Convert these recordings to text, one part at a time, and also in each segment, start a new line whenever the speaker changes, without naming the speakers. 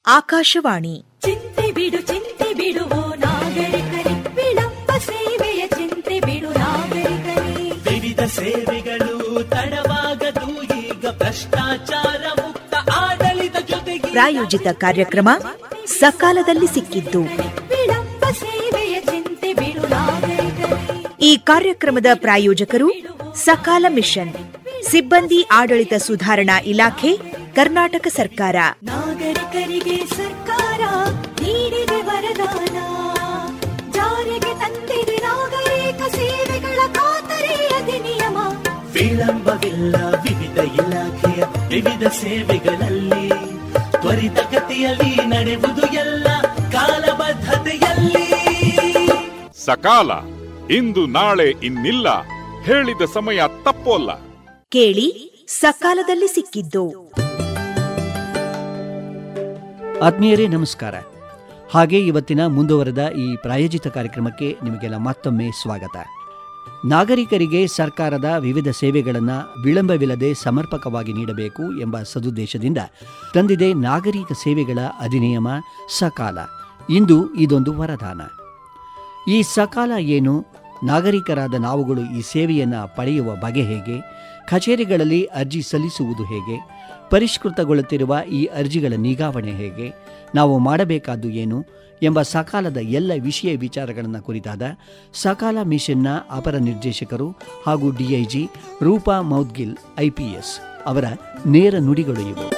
ಆಕಾಶವಾಣಿ
ಚಿಂತೆ ಬಿಡು ಚಿಂತೆ ಬಿಡುವು ನಾಗರಿಕರಿ ವಿಳಂಬ ಸೇವೆಯ ಚಿಂತೆ ಬಿಡು ನಾಗರಿಕರಿ
ವಿವಿಧ ಸೇವೆಗಳು ತಡವಾಗದು ಈಗ ಭ್ರಷ್ಟಾಚಾರ ಮುಕ್ತ ಆಡಳಿತ ಜೊತೆಗೆ
ಪ್ರಾಯೋಜಿತ ಕಾರ್ಯಕ್ರಮ ಸಕಾಲದಲ್ಲಿ ಸಿಕ್ಕಿದ್ದು
ವಿಳಂಬ ಸೇವೆಯ ಚಿಂತೆ ಬಿಡು ನಾಗರಿಕರಿ
ಈ ಕಾರ್ಯಕ್ರಮದ ಪ್ರಾಯೋಜಕರು ಸಕಾಲ ಮಿಷನ್ ಸಿಬ್ಬಂದಿ ಆಡಳಿತ ಸುಧಾರಣಾ ಇಲಾಖೆ ಕರ್ನಾಟಕ ಸರ್ಕಾರ
ನಾಗರಿಕರಿಗೆ ಸರ್ಕಾರ ನೀಡಿದೆ ವರದಾನ ಜಾರಿಗೆ ತಂದಿದೆ ನಾಗರಿಕ ಸೇವೆಗಳ ಖಾತರಿ ಅಧಿನಿಯಮ
ವಿಳಂಬವಿಲ್ಲ ವಿವಿಧ ಇಲಾಖೆಯ ವಿವಿಧ ಸೇವೆಗಳಲ್ಲಿ ತ್ವರಿತಗತಿಯಲ್ಲಿ ನಡೆಯುವುದು ಎಲ್ಲ ಕಾಲಬದ್ಧತೆಯಲ್ಲಿ
ಸಕಾಲ ಇಂದು ನಾಳೆ ಇನ್ನಿಲ್ಲ ಹೇಳಿದ ಸಮಯ ತಪ್ಪೋಲ್ಲ
ಕೇಳಿ ಸಕಾಲದಲ್ಲಿ ಸಿಕ್ಕಿದ್ದು
ಆತ್ಮೀಯರೇ ನಮಸ್ಕಾರ ಹಾಗೆ ಇವತ್ತಿನ ಮುಂದುವರೆದ ಈ ಪ್ರಾಯೋಜಿತ ಕಾರ್ಯಕ್ರಮಕ್ಕೆ ನಿಮಗೆಲ್ಲ ಮತ್ತೊಮ್ಮೆ ಸ್ವಾಗತ ನಾಗರಿಕರಿಗೆ ಸರ್ಕಾರದ ವಿವಿಧ ಸೇವೆಗಳನ್ನು ವಿಳಂಬವಿಲ್ಲದೆ ಸಮರ್ಪಕವಾಗಿ ನೀಡಬೇಕು ಎಂಬ ಸದುದ್ದೇಶದಿಂದ ತಂದಿದೆ ನಾಗರಿಕ ಸೇವೆಗಳ ಅಧಿನಿಯಮ ಸಕಾಲ ಇಂದು ಇದೊಂದು ವರದಾನ ಈ ಸಕಾಲ ಏನು ನಾಗರಿಕರಾದ ನಾವುಗಳು ಈ ಸೇವೆಯನ್ನು ಪಡೆಯುವ ಬಗೆ ಹೇಗೆ ಕಚೇರಿಗಳಲ್ಲಿ ಅರ್ಜಿ ಸಲ್ಲಿಸುವುದು ಹೇಗೆ ಪರಿಷ್ಕೃತಗೊಳ್ಳುತ್ತಿರುವ ಈ ಅರ್ಜಿಗಳ ನಿಗಾವಣೆ ಹೇಗೆ ನಾವು ಮಾಡಬೇಕಾದ್ದು ಏನು ಎಂಬ ಸಕಾಲದ ಎಲ್ಲ ವಿಷಯ ವಿಚಾರಗಳನ್ನು ಕುರಿತಾದ ಸಕಾಲ ಮಿಷನ್ನ ಅಪರ ನಿರ್ದೇಶಕರು ಹಾಗೂ ಡಿಐಜಿ ರೂಪಾ ಮೌದ್ಗಿಲ್ ಐಪಿಎಸ್ ಅವರ ನೇರ ನುಡಿಗಳು ಇವು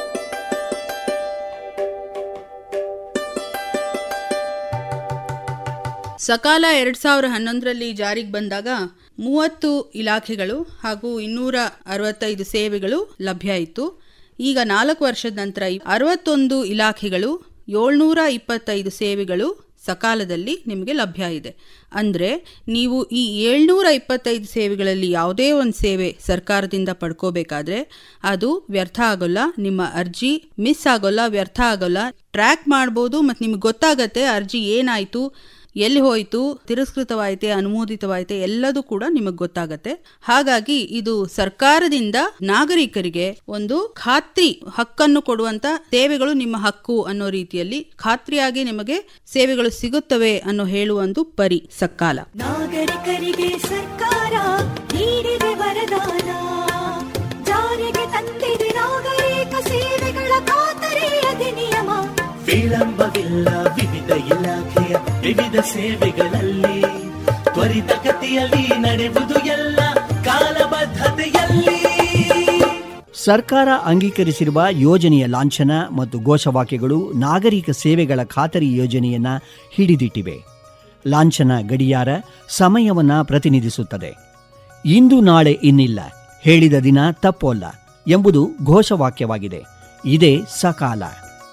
ಸಕಾಲ ಎರಡ್ ಸಾವಿರ ಹನ್ನೊಂದರಲ್ಲಿ ಜಾರಿಗೆ ಬಂದಾಗ ಮೂವತ್ತು ಇಲಾಖೆಗಳು ಹಾಗೂ ಇನ್ನೂರ ಅರವತ್ತೈದು ಸೇವೆಗಳು ಲಭ್ಯ ಇತ್ತು ಈಗ ನಾಲ್ಕು ವರ್ಷದ ನಂತರ ಅರವತ್ತೊಂದು ಇಲಾಖೆಗಳು ಏಳ್ನೂರ ಇಪ್ಪತ್ತೈದು ಸೇವೆಗಳು ಸಕಾಲದಲ್ಲಿ ನಿಮಗೆ ಲಭ್ಯ ಇದೆ ಅಂದರೆ ನೀವು ಈ ಏಳ್ನೂರ ಇಪ್ಪತ್ತೈದು ಸೇವೆಗಳಲ್ಲಿ ಯಾವುದೇ ಒಂದು ಸೇವೆ ಸರ್ಕಾರದಿಂದ ಪಡ್ಕೋಬೇಕಾದ್ರೆ ಅದು ವ್ಯರ್ಥ ಆಗೋಲ್ಲ ನಿಮ್ಮ ಅರ್ಜಿ ಮಿಸ್ ಆಗೋಲ್ಲ ವ್ಯರ್ಥ ಆಗೋಲ್ಲ ಟ್ರ್ಯಾಕ್ ಮಾಡ್ಬೋದು ಮತ್ತು ನಿಮ್ಗೆ ಗೊತ್ತಾಗತ್ತೆ ಅರ್ಜಿ ಏನಾಯಿತು ಎಲ್ಲಿ ಹೋಯಿತು ತಿರಸ್ಕೃತವಾಯಿತೆ ಅನುಮೋದಿತವಾಯಿತೆ ಎಲ್ಲದೂ ಕೂಡ ನಿಮಗೆ ಗೊತ್ತಾಗತ್ತೆ ಹಾಗಾಗಿ ಇದು ಸರ್ಕಾರದಿಂದ ನಾಗರಿಕರಿಗೆ ಒಂದು ಖಾತ್ರಿ ಹಕ್ಕನ್ನು ಕೊಡುವಂತ ಸೇವೆಗಳು ನಿಮ್ಮ ಹಕ್ಕು ಅನ್ನೋ ರೀತಿಯಲ್ಲಿ ಖಾತ್ರಿಯಾಗಿ ನಿಮಗೆ ಸೇವೆಗಳು ಸಿಗುತ್ತವೆ ಅನ್ನೋ ಹೇಳುವಂದು ಪರಿ ಸಕಾಲ
ನಾಗರಿಕರಿಗೆ ಸರ್ಕಾರ ನೀಡಿದೆ ವರದಾನ ಜಾರಿಗೆ ತಂದಿದೆ ನಾಗರಿಕ ಸೇವೆಗಳ ಖಾತರಿ ಅಧಿನಿಯಮ
ವಿಳಂಬವಿಲ್ಲ ವಿವಿಧ ಇಲಾಖೆಯ ವಿವಿಧ ಸೇವೆಗಳಲ್ಲಿ ತ್ವರಿತಗತಿಯಲ್ಲಿ ನಡೆಯುವುದು ಎಲ್ಲ ಕಾಲಬದ್ಧತೆಯಲ್ಲಿ
ಸರ್ಕಾರ ಅಂಗೀಕರಿಸಿರುವ ಯೋಜನೆಯ ಲಾಂಛನ ಮತ್ತು ಘೋಷವಾಕ್ಯಗಳು ನಾಗರಿಕ ಸೇವೆಗಳ ಖಾತರಿ ಯೋಜನೆಯನ್ನ ಹಿಡಿದಿಟ್ಟಿವೆ ಲಾಂಛನ ಗಡಿಯಾರ ಸಮಯವನ್ನ ಪ್ರತಿನಿಧಿಸುತ್ತದೆ ಇಂದು ನಾಳೆ ಇನ್ನಿಲ್ಲ ಹೇಳಿದ ದಿನ ತಪ್ಪೋಲ್ಲ ಎಂಬುದು ಘೋಷವಾಕ್ಯವಾಗಿದೆ ಇದೇ ಸಕಾಲ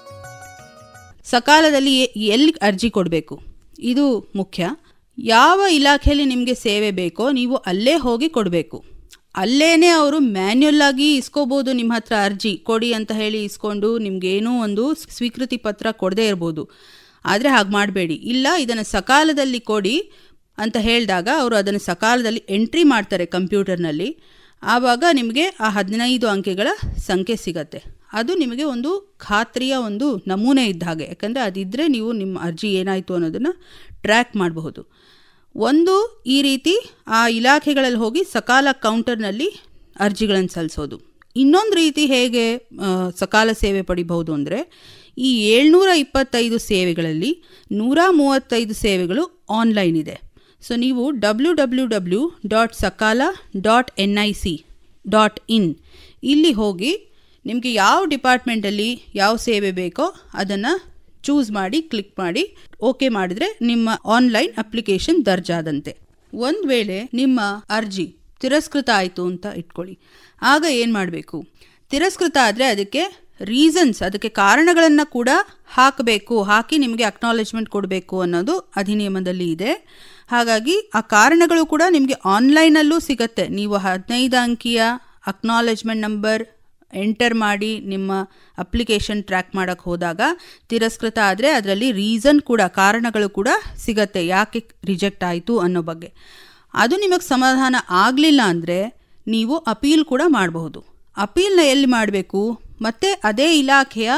ಸಕಾಲದಲ್ಲಿ ಎ- ಎಲ್ಲಿ ಅರ್ಜಿ ಕೊಡಬೇಕು ಇದು ಮುಖ್ಯ ಯಾವ ಇಲಾಖೆಯಲ್ಲಿ ನಿಮಗೆ ಸೇವೆ ಬೇಕೋ ನೀವು ಅಲ್ಲೇ ಹೋಗಿ ಕೊಡಬೇಕು ಅಲ್ಲೇನೆ ಅವರು ಮ್ಯಾನ್ಯುಯಲ್ ಆಗಿ ಇಸ್ಕೋಬೋದು ನಿಮ್ಮ ಹತ್ರ ಅರ್ಜಿ ಕೊಡಿ ಅಂತ ಹೇಳಿ ಇಸ್ಕೊಂಡು ನಿಮ್ಗೇನೋ ಒಂದು ಸ್ವೀಕೃತಿ ಪತ್ರ ಕೊಡದೇ ಇರ್ಬೋದು ಆದರೆ ಹಾಗೆ ಮಾಡಬೇಡಿ ಇಲ್ಲ ಇದನ್ನು ಸಕಾಲದಲ್ಲಿ ಕೊಡಿ ಅಂತ ಹೇಳಿದಾಗ ಅವರು ಅದನ್ನು ಸಕಾಲದಲ್ಲಿ ಎಂಟ್ರಿ ಮಾಡ್ತಾರೆ ಕಂಪ್ಯೂಟರ್ನಲ್ಲಿ ಆವಾಗ ನಿಮಗೆ ಆ ಹದಿನೈದು ಅಂಕೆಗಳ ಸಂಖ್ಯೆ ಸಿಗತ್ತೆ ಅದು ನಿಮಗೆ ಒಂದು ಖಾತ್ರಿಯ ಒಂದು ನಮೂನೆ ಇದ್ದ ಹಾಗೆ ಯಾಕಂದರೆ ಅದಿದ್ದರೆ ನೀವು ನಿಮ್ಮ ಅರ್ಜಿ ಏನಾಯಿತು ಅನ್ನೋದನ್ನು ಟ್ರ್ಯಾಕ್ ಮಾಡಬಹುದು ಒಂದು ಈ ರೀತಿ ಆ ಇಲಾಖೆಗಳಲ್ಲಿ ಹೋಗಿ ಸಕಾಲ ಕೌಂಟರ್ನಲ್ಲಿ ಅರ್ಜಿಗಳನ್ನು ಸಲ್ಲಿಸೋದು ಇನ್ನೊಂದು ರೀತಿ ಹೇಗೆ ಆ, ಸಕಾಲ ಸೇವೆ ಪಡಿಬಹುದು ಅಂದರೆ ಈ ಏಳ್ನೂರ ಇಪ್ಪತ್ತೈದು ಸೇವೆಗಳಲ್ಲಿ ನೂರ ಮೂವತ್ತೈದು ಸೇವೆಗಳು ಆನ್ಲೈನ್ ಇದೆ ಸೊ ನೀವು W W W dot Sakala dot N I C dot in ಇಲ್ಲಿ ಹೋಗಿ ನಿಮಗೆ ಯಾವ ಡಿಪಾರ್ಟ್ಮೆಂಟಲ್ಲಿ ಯಾವ ಸೇವೆ ಬೇಕೋ ಅದನ್ನು ಚೂಸ್ ಮಾಡಿ ಕ್ಲಿಕ್ ಮಾಡಿ ಓಕೆ ಮಾಡಿದ್ರೆ ನಿಮ್ಮ ಆನ್ಲೈನ್ ಅಪ್ಲಿಕೇಶನ್ ದರ್ಜಾದಂತೆ ಒಂದು ವೇಳೆ ನಿಮ್ಮ ಅರ್ಜಿ ತಿರಸ್ಕೃತ ಆಯಿತು ಅಂತ ಇಟ್ಕೊಳ್ಳಿ ಆಗ ಏನು ಮಾಡಬೇಕು ತಿರಸ್ಕೃತ ಆದರೆ ಅದಕ್ಕೆ ರೀಸನ್ಸ್ ಅದಕ್ಕೆ ಕಾರಣಗಳನ್ನು ಕೂಡ ಹಾಕಬೇಕು ಹಾಕಿ ನಿಮಗೆ ಅಕ್ನಾಲೆಜ್ಮೆಂಟ್ ಕೊಡಬೇಕು ಅನ್ನೋದು ಅಧಿನಿಯಮದಲ್ಲಿ ಇದೆ ಹಾಗಾಗಿ ಆ ಕಾರಣಗಳು ಕೂಡ ನಿಮಗೆ ಆನ್ಲೈನಲ್ಲೂ ಸಿಗತ್ತೆ ನೀವು ಹದಿನೈದು ಅಂಕಿಯ ಅಕ್ನಾಲೆಜ್ಮೆಂಟ್ ನಂಬರ್ ಎಂಟರ್ ಮಾಡಿ ನಿಮ್ಮ ಅಪ್ಲಿಕೇಶನ್ ಟ್ರ್ಯಾಕ್ ಮಾಡೋಕ್ಕೆ ಹೋದಾಗ ತಿರಸ್ಕೃತ ಆದರೆ ಅದರಲ್ಲಿ ರೀಸನ್ ಕೂಡ ಕಾರಣಗಳು ಕೂಡ ಸಿಗತ್ತೆ ಯಾಕೆ ರಿಜೆಕ್ಟ್ ಆಯಿತು ಅನ್ನೋ ಬಗ್ಗೆ ಅದು ನಿಮಗೆ ಸಮಾಧಾನ ಆಗಲಿಲ್ಲ ಅಂದರೆ ನೀವು ಅಪೀಲ್ ಕೂಡ ಮಾಡಬಹುದು ಅಪೀಲ್ನ ಎಲ್ಲಿ ಮಾಡಬೇಕು ಮತ್ತೆ ಅದೇ ಇಲಾಖೆಯ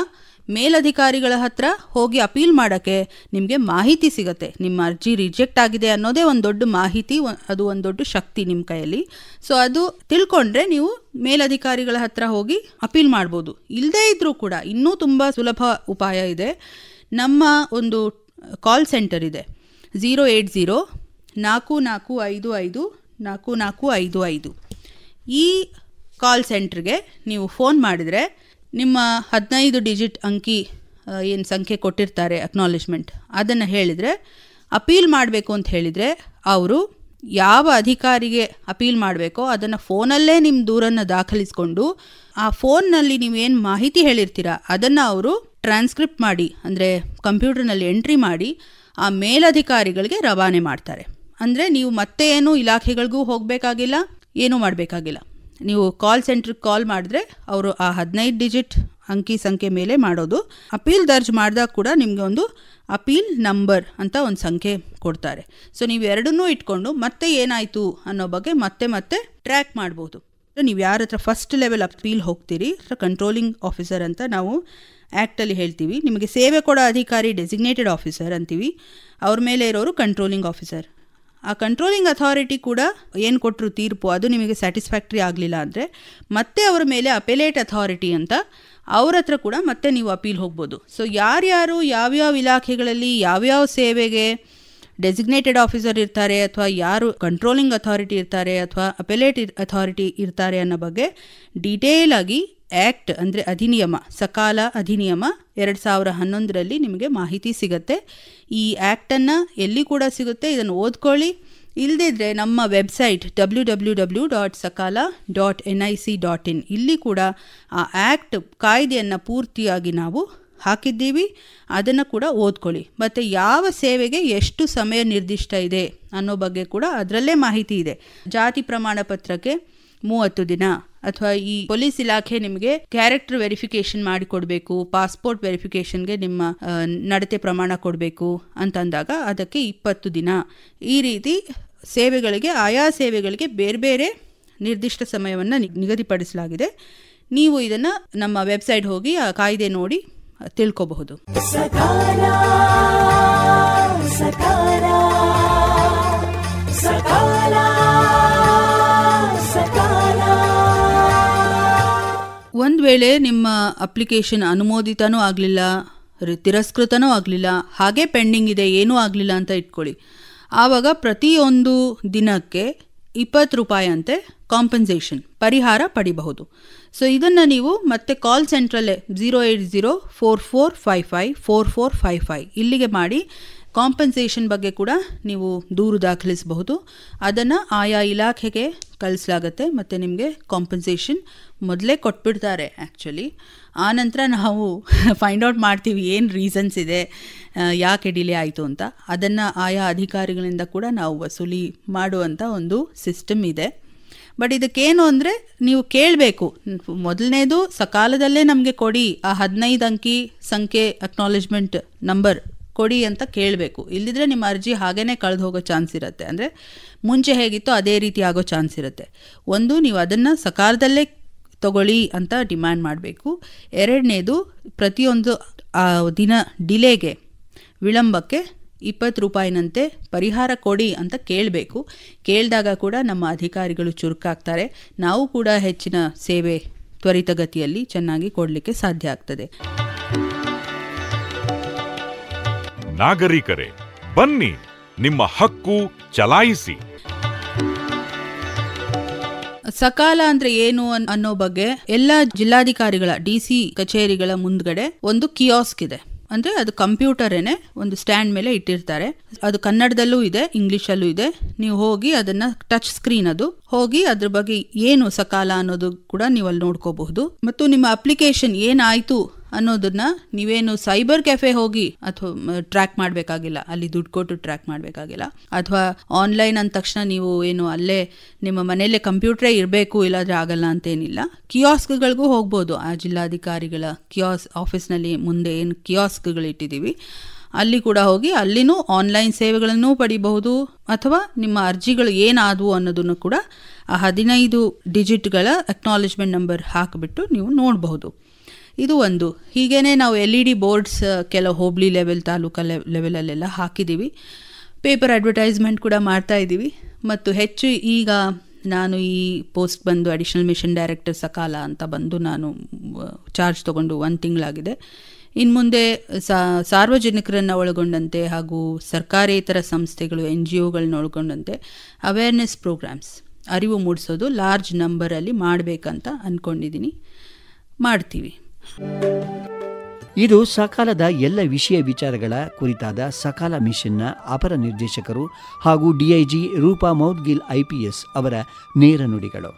ಮೇಲಧಿಕಾರಿಗಳ ಹತ್ರ ಹೋಗಿ ಅಪೀಲ್ ಮಾಡೋಕ್ಕೆ ನಿಮಗೆ ಮಾಹಿತಿ ಸಿಗತ್ತೆ ನಿಮ್ಮ ಅರ್ಜಿ ರಿಜೆಕ್ಟ್ ಆಗಿದೆ ಅನ್ನೋದೇ ಒಂದು ದೊಡ್ಡ ಮಾಹಿತಿ ಒ- ಅದು ಒಂದು ದೊಡ್ಡ ಶಕ್ತಿ ನಿಮ್ಮ ಕೈಯಲ್ಲಿ ಸೊ ಅದು ತಿಳ್ಕೊಂಡ್ರೆ ನೀವು ಮೇಲಧಿಕಾರಿಗಳ ಹತ್ರ ಹೋಗಿ ಅಪೀಲ್ ಮಾಡ್ಬೋದು ಇಲ್ಲದೇ ಇದ್ರೂ ಕೂಡ ಇನ್ನೂ ತುಂಬ ಸುಲಭ ಉಪಾಯ ಇದೆ ನಮ್ಮ ಒಂದು ಕಾಲ್ ಸೆಂಟರ್ ಇದೆ ಝೀರೋ ಏಯ್ಟ್ ಝೀರೋ ನಾಲ್ಕು ನಾಲ್ಕು ಐದು ಐದು ನಾಲ್ಕು ನಾಲ್ಕು ಐದು ಐದು ಈ ಕಾಲ್ ಸೆಂಟ್ರಿಗೆ ನೀವು ಫೋನ್ ಮಾಡಿದರೆ ನಿಮ್ಮ ಹದಿನೈದು ಡಿಜಿಟ್ ಅಂಕಿ ಏನು ಸಂಖ್ಯೆ ಕೊಟ್ಟಿರ್ತಾರೆ ಅಕ್ನಾಲೇಜ್ಮೆಂಟ್ ಅದನ್ನು ಹೇಳಿದರೆ ಅಪೀಲ್ ಮಾಡಬೇಕು ಅಂತ ಹೇಳಿದರೆ ಅವರು ಯಾವ ಅಧಿಕಾರಿಗೆ ಅಪೀಲ್ ಮಾಡಬೇಕೋ ಅದನ್ನು ಫೋನಲ್ಲೇ ನಿಮ್ಮ ದೂರನ್ನು ದಾಖಲಿಸ್ಕೊಂಡು ಆ ಫೋನ್ನಲ್ಲಿ ನೀವೇನು ಮಾಹಿತಿ ಹೇಳಿರ್ತೀರ ಅದನ್ನು ಅವರು ಟ್ರಾನ್ಸ್ಕ್ರಿಪ್ಟ್ ಮಾಡಿ ಅಂದರೆ ಕಂಪ್ಯೂಟರ್ನಲ್ಲಿ ಎಂಟ್ರಿ ಮಾಡಿ ಆ ಮೇಲಧಿಕಾರಿಗಳಿಗೆ ರವಾನೆ ಮಾಡ್ತಾರೆ ಅಂದರೆ ನೀವು ಮತ್ತೆ ಏನು ಇಲಾಖೆಗಳಿಗೂ ಹೋಗಬೇಕಾಗಿಲ್ಲ ಏನೂ ಮಾಡಬೇಕಾಗಿಲ್ಲ ನೀವು ಕಾಲ್ ಸೆಂಟ್ರಿಗೆ ಕಾಲ್ ಮಾಡಿದ್ರೆ ಅವರು ಆ ಹದಿನೈದು ಡಿಜಿಟ್ ಅಂಕಿ ಸಂಖ್ಯೆ ಮೇಲೆ ಮಾಡೋದು ಅಪೀಲ್ ದರ್ಜ್ ಮಾಡಿದಾಗ ಕೂಡ ನಿಮಗೆ ಒಂದು ಅಪೀಲ್ ನಂಬರ್ ಅಂತ ಒಂದು ಸಂಖ್ಯೆ ಕೊಡ್ತಾರೆ ಸೊ ನೀವು ಎರಡನ್ನೂ ಇಟ್ಕೊಂಡು ಮತ್ತೆ ಏನಾಯಿತು ಅನ್ನೋ ಬಗ್ಗೆ ಮತ್ತೆ ಮತ್ತೆ ಟ್ರ್ಯಾಕ್ ಮಾಡ್ಬೋದು ನೀವು ಯಾರ ಹತ್ರ ಫಸ್ಟ್ ಲೆವೆಲ್ ಅಪೀಲ್ ಹೋಗ್ತೀರಿ ಕಂಟ್ರೋಲಿಂಗ್ ಆಫೀಸರ್ ಅಂತ ನಾವು ಆ್ಯಕ್ಟಲ್ಲಿ ಹೇಳ್ತೀವಿ ನಿಮಗೆ ಸೇವೆ ಕೊಡೋ ಅಧಿಕಾರಿ ಡೆಸಿಗ್ನೇಟೆಡ್ ಆಫೀಸರ್ ಅಂತೀವಿ ಅವ್ರ ಮೇಲೆ ಇರೋರು ಕಂಟ್ರೋಲಿಂಗ್ ಆಫೀಸರ್ ಆ ಕಂಟ್ರೋಲಿಂಗ್ ಅಥಾರಿಟಿ ಕೂಡ ಏನು ಕೊಟ್ಟರು ತೀರ್ಪು ಅದು ನಿಮಗೆ ಸ್ಯಾಟಿಸ್ಫ್ಯಾಕ್ಟ್ರಿ ಆಗಲಿಲ್ಲ ಅಂದರೆ ಮತ್ತೆ ಅವರ ಮೇಲೆ ಅಪೆಲೇಟ್ ಅಥಾರಿಟಿ ಅಂತ ಅವ್ರ ಹತ್ರ ಕೂಡ ಮತ್ತೆ ನೀವು ಅಪೀಲ್ ಹೋಗ್ಬೋದು ಸೊ ಯಾರ್ಯಾರು ಯಾವ್ಯಾವ ಇಲಾಖೆಗಳಲ್ಲಿ ಯಾವ್ಯಾವ ಸೇವೆಗೆ ಡೆಸಿಗ್ನೇಟೆಡ್ ಆಫೀಸರ್ ಇರ್ತಾರೆ ಅಥವಾ ಯಾರು ಕಂಟ್ರೋಲಿಂಗ್ ಅಥಾರಿಟಿ ಇರ್ತಾರೆ ಅಥವಾ ಅಪೆಲೇಟ್ ಅಥಾರಿಟಿ ಇರ್ತಾರೆ ಅನ್ನೋ ಬಗ್ಗೆ ಡೀಟೇಲ್ ಆಗಿ ಆ್ಯಕ್ಟ್ ಅಂದರೆ ಅಧಿನಿಯಮ ಸಕಾಲ ಅಧಿನಿಯಮ ಎರಡು ಸಾವಿರ ಹನ್ನೊಂದರಲ್ಲಿ ನಿಮಗೆ ಮಾಹಿತಿ ಸಿಗುತ್ತೆ ಈ ಆ್ಯಕ್ಟನ್ನು ಎಲ್ಲಿ ಕೂಡ ಸಿಗುತ್ತೆ ಇದನ್ನು ಓದ್ಕೊಳ್ಳಿ ಇಲ್ಲದಿದ್ದರೆ ನಮ್ಮ website W W W dot Sakala dot N I C dot in ಇಲ್ಲಿ ಕೂಡ ಆ ಆ್ಯಕ್ಟ್ ಕಾಯ್ದೆಯನ್ನು ಪೂರ್ತಿಯಾಗಿ ನಾವು ಹಾಕಿದ್ದೀವಿ ಅದನ್ನು ಕೂಡ ಓದ್ಕೊಳ್ಳಿ ಮತ್ತು ಯಾವ ಸೇವೆಗೆ ಎಷ್ಟು ಸಮಯ ನಿರ್ದಿಷ್ಟ ಇದೆ ಅನ್ನೋ ಬಗ್ಗೆ ಕೂಡ ಅದರಲ್ಲೇ ಮಾಹಿತಿ ಇದೆ ಜಾತಿ ಪ್ರಮಾಣ ಪತ್ರಕ್ಕೆ ಮೂವತ್ತು ದಿನ ಅಥವಾ ಈ ಪೊಲೀಸ್ ಇಲಾಖೆ ನಿಮಗೆ ಕ್ಯಾರೆಕ್ಟರ್ ವೆರಿಫಿಕೇಶನ್ ಮಾಡಿ ಕೊಡಬೇಕು ಪಾಸ್ಪೋರ್ಟ್ ವೆರಿಫಿಕೇಶನ್ಗೆ ನಿಮ್ಮ ಆ, ನಡತೆ ಪ್ರಮಾಣ ಕೊಡಬೇಕು ಅಂತಂದಾಗ ಅದಕ್ಕೆ ಇಪ್ಪತ್ತು ದಿನ ಈ ರೀತಿ ಸೇವೆಗಳಿಗೆ ಆಯಾ ಸೇವೆಗಳಿಗೆ ಬೇರೆ ಬೇರೆ ನಿರ್ದಿಷ್ಟ ಸಮಯವನ್ನು ನಿಗದಿಪಡಿಸಲಾಗಿದೆ ನೀವು ಇದನ್ನು ನಮ್ಮ ವೆಬ್ಸೈಟ್ ಹೋಗಿ ಆ ಕಾಯ್ದೆ ನೋಡಿ ತಿಳ್ಕೋಬಹುದು
ಸಕಾಲ ಸಕಾಲ ಸಕಾಲ ಸಕಾಲ
ಒಂದು ವೇಳೆ ನಿಮ್ಮ ಅಪ್ಲಿಕೇಶನ್ ಅನುಮೋದಿತನೂ ಆಗಲಿಲ್ಲ ತಿರಸ್ಕೃತನೂ ಆಗಲಿಲ್ಲ ಹಾಗೆ ಪೆಂಡಿಂಗ್ ಇದೆ ಏನೂ ಆಗಲಿಲ್ಲ ಅಂತ ಇಟ್ಕೊಳ್ಳಿ ಆವಾಗ ಪ್ರತಿಯೊಂದು ದಿನಕ್ಕೆ ಇಪ್ಪತ್ತು ರೂಪಾಯಿ ಅಂತೆ ಕಾಂಪನ್ಸೇಷನ್ ಪರಿಹಾರ ಪಡಿಬಹುದು ಸೊ ಇದನ್ನು ನೀವು ಮತ್ತೆ ಕಾಲ್ ಸೆಂಟ್ರಲ್ಲೇ zero eight zero four four five five four four five five ಇಲ್ಲಿಗೆ ಮಾಡಿ ಕಾಂಪನ್ಸೇಷನ್ ಬಗ್ಗೆ ಕೂಡ ನೀವು ದೂರು ದಾಖಲಿಸಬಹುದು ಅದನ್ನು ಆಯಾ ಇಲಾಖೆಗೆ ಕಳಿಸಲಾಗತ್ತೆ ಮತ್ತು ನಿಮಗೆ ಕಾಂಪನ್ಸೇಷನ್ ಮೊದಲೇ ಕೊಟ್ಬಿಡ್ತಾರೆ ಆ್ಯಕ್ಚುಲಿ ಆನಂತರ ನಾವು ಫೈಂಡ್ ಔಟ್ ಮಾಡ್ತೀವಿ ಏನು ರೀಸನ್ಸ್ ಇದೆ ಆ, ಯಾಕೆ ಡಿಲೇ ಆಯಿತು ಅಂತ ಅದನ್ನು ಆಯಾ ಅಧಿಕಾರಿಗಳಿಂದ ಕೂಡ ನಾವು ವಸೂಲಿ ಮಾಡುವಂಥ ಒಂದು ಸಿಸ್ಟಮ್ ಇದೆ ಬಟ್ ಇದಕ್ಕೇನು ಅಂದರೆ ನೀವು ಕೇಳಬೇಕು ಮೊದಲನೇದು ಸಕಾಲದಲ್ಲೇ ನಮಗೆ ಕೊಡಿ ಆ ಹದಿನೈದು ಅಂಕಿ ಸಂಖ್ಯೆ ಅಕ್ನಾಲೇಜ್ಮೆಂಟ್ ನಂಬರ್ ಕೊಡಿ ಅಂತ ಕೇಳಬೇಕು ಇಲ್ಲಿದ್ರೆ ನಿಮ್ಮ ಅರ್ಜಿ ಹಾಗೇ ಕಳೆದು ಹೋಗೋ ಚಾನ್ಸ್ ಇರುತ್ತೆ ಅಂದರೆ ಮುಂಚೆ ಹೇಗಿತ್ತೋ ಅದೇ ರೀತಿ ಆಗೋ ಚಾನ್ಸ್ ಇರುತ್ತೆ ಒಂದು ನೀವು ಅದನ್ನು ಸಕಾಲದಲ್ಲೇ ತಗೊಳ್ಳಿ ಅಂತ ಡಿಮ್ಯಾಂಡ್ ಮಾಡಬೇಕು ಎರಡನೇದು ಪ್ರತಿಯೊಂದು ಆ ದಿನ ಡಿಲೇಗೆ ವಿಳಂಬಕ್ಕೆ ಇಪ್ಪತ್ತು ರೂಪಾಯಿನಂತೆ ಪರಿಹಾರ ಕೊಡಿ ಅಂತ ಕೇಳಬೇಕು ಕೇಳಿದಾಗ ಕೂಡ ನಮ್ಮ ಅಧಿಕಾರಿಗಳು ಚುರುಕಾಗ್ತಾರೆ ನಾವು ಕೂಡ ಹೆಚ್ಚಿನ ಸೇವೆ ತ್ವರಿತಗತಿಯಲ್ಲಿ ಚೆನ್ನಾಗಿ ಕೊಡಲಿಕ್ಕೆ ಸಾಧ್ಯ ಆಗ್ತದೆ
ನಾಗರಿಕರೇ ಬನ್ನಿ ನಿಮ್ಮ ಹಕ್ಕು ಚಲಾಯಿಸಿ
ಸಕಾಲ ಅಂದ್ರೆ ಏನು ಅನ್- ಅನ್ನೋ ಬಗ್ಗೆ ಎಲ್ಲ ಜಿಲ್ಲಾಧಿಕಾರಿಗಳ ಡಿ ಸಿ ಕಚೇರಿಗಳ ಮುಂದ್ಗಡೆ ಒಂದು ಕಿಯಾಸ್ಕ್ ಇದೆ ಅಂದ್ರೆ ಅದು ಕಂಪ್ಯೂಟರೇನೆ ಒಂದು ಸ್ಟ್ಯಾಂಡ್ ಮೇಲೆ ಇಟ್ಟಿರ್ತಾರೆ ಅದು ಕನ್ನಡದಲ್ಲೂ ಇದೆ ಇಂಗ್ಲಿಷಲ್ಲೂ ಇದೆ ನೀವು ಹೋಗಿ ಅದನ್ನ ಟಚ್ ಸ್ಕ್ರೀನ್ ಅದು ಹೋಗಿ ಅದ್ರ ಬಗ್ಗೆ ಏನು ಸಕಾಲ ಅನ್ನೋದು ಕೂಡ ನೀವು ಅಲ್ಲಿ ನೋಡ್ಕೋಬಹುದು ಮತ್ತು ನಿಮ್ಮ ಅಪ್ಲಿಕೇಶನ್ ಏನಾಯ್ತು ಅನ್ನೋದನ್ನ ನೀವೇನು ಸೈಬರ್ ಕೆಫೆ ಹೋಗಿ ಅಥವಾ ಟ್ರ್ಯಾಕ್ ಮಾಡಬೇಕಾಗಿಲ್ಲ ಅಲ್ಲಿ ದುಡ್ಡು ಕೊಟ್ಟು ಟ್ರ್ಯಾಕ್ ಮಾಡಬೇಕಾಗಿಲ್ಲ ಅಥವಾ ಆನ್ಲೈನ್ ಅಂದ ತಕ್ಷಣ ನೀವು ಏನು ಅಲ್ಲೇ ನಿಮ್ಮ ಮನೆಯಲ್ಲೇ ಕಂಪ್ಯೂಟ್ರೇ ಇರಬೇಕು ಇಲ್ಲಾಂದ್ರೆ ಆಗಲ್ಲ ಅಂತೇನಿಲ್ಲ ಕಿಯಾಸ್ಕ್ಗಳಿಗೂ ಹೋಗ್ಬೋದು ಆ ಜಿಲ್ಲಾಧಿಕಾರಿಗಳ ಕಿಯಾಸ್ ಆಫೀಸ್ನಲ್ಲಿ ಮುಂದೆ ಏನು ಕಿಯಾಸ್ಕ್ಗಳು ಇಟ್ಟಿದ್ದೀವಿ ಅಲ್ಲಿ ಕೂಡ ಹೋಗಿ ಅಲ್ಲಿನೂ ಆನ್ಲೈನ್ ಸೇವೆಗಳನ್ನು ಪಡಿಬಹುದು ಅಥವಾ ನಿಮ್ಮ ಅರ್ಜಿಗಳು ಏನಾದವು ಅನ್ನೋದನ್ನು ಕೂಡ ಆ ಹದಿನೈದು ಡಿಜಿಟ್ಗಳ ಅಕ್ನಾಲೇಜ್ಮೆಂಟ್ ನಂಬರ್ ಹಾಕಿಬಿಟ್ಟು ನೀವು ನೋಡಬಹುದು ಇದು ಒಂದು ಹೀಗೇನೆ ನಾವು ಎಲ್ ಇ ಡಿ ಬೋರ್ಡ್ಸ್ ಕೆಲವು ಹೋಬಳಿ ಲೆವೆಲ್ ತಾಲೂಕಾ ಲೆವೆಲಲ್ಲೆಲ್ಲ ಹಾಕಿದ್ದೀವಿ ಪೇಪರ್ ಅಡ್ವರ್ಟೈಸ್ಮೆಂಟ್ ಕೂಡ ಮಾಡ್ತಾ ಇದ್ದೀವಿ ಮತ್ತು ಹೆಚ್ಚು ಈಗ ನಾನು ಈ ಪೋಸ್ಟ್ ಬಂದು ಅಡಿಷನಲ್ ಮಿಷನ್ ಡೈರೆಕ್ಟರ್ ಸಕಾಲ ಅಂತ ಬಂದು ನಾನು ಚಾರ್ಜ್ ತಗೊಂಡು ಒಂದು ತಿಂಗಳಾಗಿದೆ ಇನ್ನು ಮುಂದೆ ಸಾ- ಸಾರ್ವಜನಿಕರನ್ನು ಒಳಗೊಂಡಂತೆ ಹಾಗೂ ಸರ್ಕಾರೇತರ ಸಂಸ್ಥೆಗಳು ಎನ್ ಜಿ ಒಗಳನ್ನ ಒಳಗೊಂಡಂತೆ ಅವೇರ್ನೆಸ್ ಪ್ರೋಗ್ರಾಮ್ಸ್ ಅರಿವು ಮೂಡಿಸೋದು ಲಾರ್ಜ್ ನಂಬರಲ್ಲಿ ಮಾಡಬೇಕಂತ ಅಂದ್ಕೊಂಡಿದ್ದೀನಿ ಮಾಡ್ತೀವಿ
ಇದು ಸಕಾಲದ ಎಲ್ಲ ವಿಷಯ ವಿಚಾರಗಳ ಕುರಿತಾದ ಸಕಾಲ ಮಿಷನ್ನ ಅಪರ ನಿರ್ದೇಶಕರು ಹಾಗೂ ಡಿಐಜಿ ರೂಪಾ ಮೌದ್ಗಿಲ್ ಐಪಿಎಸ್ ಅವರ ನೇರ ನುಡಿಗಳು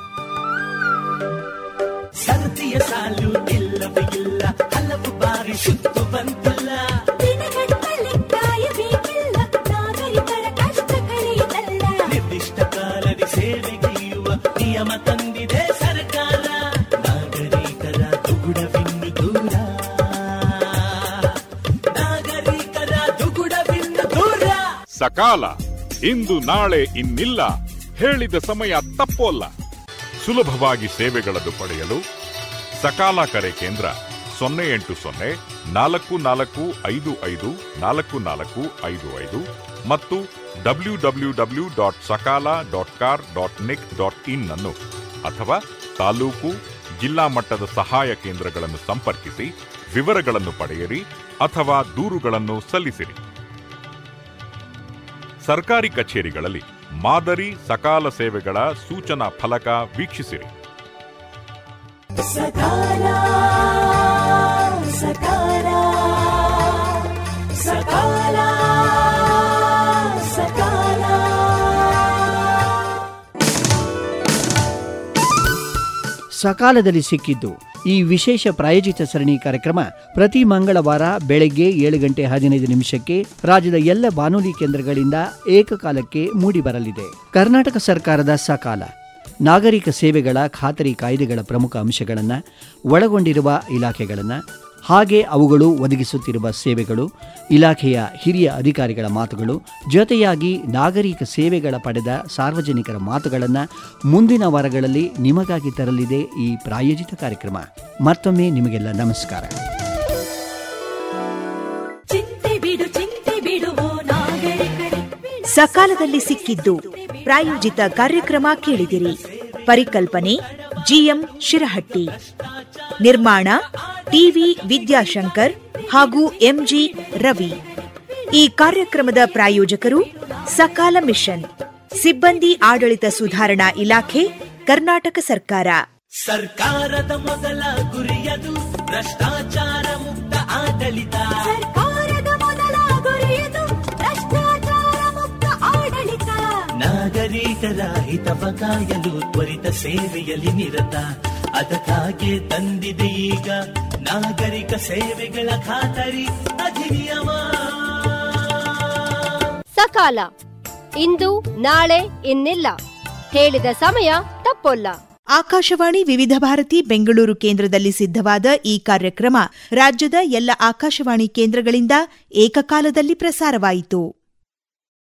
ಸರದಿಯ ಸಾಲು ಇಲ್ಲವೇ ಇಲ್ಲ ಹಲವು ಬಾರಿ ಸುತ್ತು ಬಂತಲ್ಲ
ದಿನಗಟ್ಟಲೆ ಕಾಯಬೇಕಿಲ್ಲ ನಾಗರಿಕರ ಕಷ್ಟ ಕಳೆಯಿತಲ್ಲ
ನಿರ್ದಿಷ್ಟ ಕಾಲದಿ ಸೇವೆಗೈಯುವ ನಿಯಮ ತಂದಿದೆ ಸರ್ಕಾರ ನಾಗರಿಕರ ದುಗುಡವಿನ್ನು ದೂರ ನಾಗರಿಕರ ದುಗುಡವಿನ್ನು ದೂರ
ಸಕಾಲ ಇಂದು ನಾಳೆ ಇನ್ನಿಲ್ಲ ಹೇಳಿದ ಸಮಯ ತಪ್ಪೋಲ್ಲ ಸುಲಭವಾಗಿ ಸೇವೆಗಳನ್ನು ಪಡೆಯಲು ಸಕಾಲ ಕರೆ ಕೇಂದ್ರ ಸೊನ್ನೆ ಎಂಟು ಸೊನ್ನೆ ನಾಲ್ಕು ನಾಲ್ಕು ಐದು ಐದು ನಾಲ್ಕು ನಾಲ್ಕು ಐದು ಐದು ಮತ್ತು W W W dot Sakala dot kar dot nic dot in ಅನ್ನು ಅಥವಾ ತಾಲೂಕು ಜಿಲ್ಲಾ ಮಟ್ಟದ ಸಹಾಯ ಕೇಂದ್ರಗಳನ್ನು ಸಂಪರ್ಕಿಸಿ ವಿವರಗಳನ್ನು ಪಡೆಯಿರಿ ಅಥವಾ ದೂರುಗಳನ್ನು ಸಲ್ಲಿಸಿರಿ ಸರ್ಕಾರಿ ಕಚೇರಿಗಳಲ್ಲಿ ಮಾದರಿ ಸಕಾಲ ಸೇವೆಗಳ ಸೂಚನಾ ಫಲಕ ವೀಕ್ಷಿಸಿರಿ
ಸಕಾಲ ಸಕಾಲ ಸಕಾಲ ಸಕಾಲ
ಸಕಾಲದಲ್ಲಿ ಸಿಕ್ಕಿದ್ದು ಈ ವಿಶೇಷ ಪ್ರಾಯೋಜಿತ ಸರಣಿ ಕಾರ್ಯಕ್ರಮ ಪ್ರತಿ ಮಂಗಳವಾರ ಬೆಳಗ್ಗೆ ಏಳು ಗಂಟೆ ಹದಿನೈದು ನಿಮಿಷಕ್ಕೆ ರಾಜ್ಯದ ಎಲ್ಲ ಬಾನುಲಿ ಕೇಂದ್ರಗಳಿಂದ ಏಕಕಾಲಕ್ಕೆ ಮೂಡಿಬರಲಿದೆ ಕರ್ನಾಟಕ ಸರ್ಕಾರದ ಸಕಾಲ ನಾಗರಿಕ ಸೇವೆಗಳ ಖಾತರಿ ಕಾಯ್ದೆಗಳ ಪ್ರಮುಖ ಅಂಶಗಳನ್ನು ಒಳಗೊಂಡಿರುವ ಇಲಾಖೆಗಳನ್ನು ಹಾಗೆ ಅವುಗಳು ಒದಗಿಸುತ್ತಿರುವ ಸೇವೆಗಳು ಇಲಾಖೆಯ ಹಿರಿಯ ಅಧಿಕಾರಿಗಳ ಮಾತುಗಳು ಜೊತೆಯಾಗಿ ನಾಗರಿಕ ಸೇವೆಗಳ ಪಡೆದ ಸಾರ್ವಜನಿಕರ ಮಾತುಗಳನ್ನು ಮುಂದಿನ ವಾರಗಳಲ್ಲಿ ನಿಮಗಾಗಿ ತರಲಿದೆ ಈ ಪ್ರಾಯೋಜಿತ ಕಾರ್ಯಕ್ರಮ ಮತ್ತೊಮ್ಮೆ ನಿಮಗೆಲ್ಲ ನಮಸ್ಕಾರ
ಚಿಂತೆ ಬಿಡು ಚಿಂತೆ ಬಿಡುವು ನಾಗರಿಕರೇ
ಸಕಾಲದಲ್ಲಿ ಸಿಕ್ಕಿದ್ದು ಪ್ರಾಯೋಜಿತ ಕಾರ್ಯಕ್ರಮ ಕೇಳಿದಿರಿ ಪರಿಕಲ್ಪನೆ ಜಿಎಂ ಶಿರಹಟ್ಟಿ ನಿರ್ಮಾಣ ಟಿವಿ ವಿದ್ಯಾಶಂಕರ್ ಹಾಗೂ ಎಂಜಿ ರವಿ ಈ ಕಾರ್ಯಕ್ರಮದ ಪ್ರಾಯೋಜಕರು ಸಕಾಲ ಮಿಷನ್ ಸಿಬ್ಬಂದಿ ಆಡಳಿತ ಸುಧಾರಣಾ ಇಲಾಖೆ ಕರ್ನಾಟಕ ಸರ್ಕಾರ
ಸರ್ಕಾರದ ಮೊದಲ ಗುರಿಯದು ಭ್ರಷ್ಟಾಚಾರ ಮುಕ್ತ ಆಡಳಿತ
ಸರ್ಕಾರದ ಮೊದಲ ಗುರಿಯದು ಭ್ರಷ್ಟಾಚಾರ ಮುಕ್ತ ಆಡಳಿತ
ನಾಗರಿಕರ ಹಿತವ ಕಾಯಲು ತ್ವರಿತ ಸೇವೆಯಲ್ಲಿ ನಿರತ ಅದಕ್ಕಾಗಿ ತಂದಿದೆ ಈಗ ನಾಗರಿಕ ಸೇವೆಗಳ ಖಾತರಿ ಅಧಿನಿಯಮ
ಸಕಾಲ ಇಂದು ನಾಳೆ ಇನ್ನಿಲ್ಲ ಹೇಳಿದ ಸಮಯ ತಪ್ಪೊಲ್ಲ
ಆಕಾಶವಾಣಿ ವಿವಿಧ ಭಾರತಿ ಬೆಂಗಳೂರು ಕೇಂದ್ರದಲ್ಲಿ ಸಿದ್ಧವಾದ ಈ ಕಾರ್ಯಕ್ರಮ ರಾಜ್ಯದ ಎಲ್ಲ ಆಕಾಶವಾಣಿ ಕೇಂದ್ರಗಳಿಂದ ಏಕಕಾಲದಲ್ಲಿ ಪ್ರಸಾರವಾಯಿತು